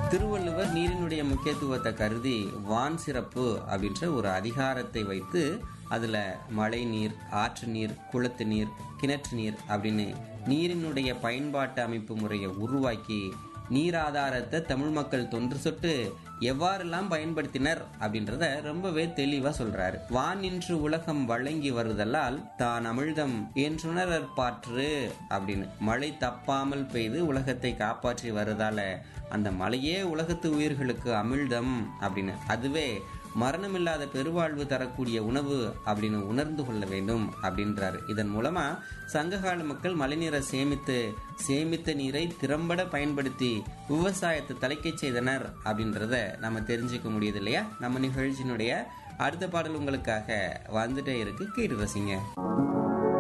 திருவள்ளுவர் நீரினுடைய முக்கியத்துவத்தை கருதி வான் சிறப்பு அப்படின்ற ஒரு அதிகாரத்தை வைத்து அதுல மழை நீர் ஆற்று நீர் குளத்து நீர் கிணற்று நீர் அப்படின்னு நீரினுடைய பயன்பாட்டு அமைப்பு முறையை உருவாக்கி நீர் ஆதாரத்தை தமிழ் மக்கள் தொன்று சொட்டு எவ்வாறெல்லாம் பயன்படுத்தினர் அப்படின்றத ரொம்பவே தெளிவா சொல்றாரு வானின்று உலகம் வழங்கி வருதலால் தான் அமிழ்தம் என்றுணரற் பாற்று அப்படின்னு மழை தப்பாமல் பெய்து உலகத்தை காப்பாற்றி வருதால அந்த மழையே உலகத்து உயிர்களுக்கு அமிழ்தம் அப்படின்னு அதுவே மரணமில்லாத பெருவாழ்வு தரக்கூடிய உணவு அப்படின்னு உணர்ந்து கொள்ள வேண்டும் அப்படின்றாரு இதன் மூலமா சங்ககால மக்கள் மழைநீரை சேமித்து சேமித்த நீரை திறம்பட பயன்படுத்தி விவசாயத்தை தலைக்கச் செய்தனர் அப்படின்றத நம்ம தெரிஞ்சுக்க முடியுது இல்லையா நம்ம நிகழ்ச்சியினுடைய அடுத்த பாடல் உங்களுக்காக வந்துட்டே இருக்கு கேட்டு ரசிங்க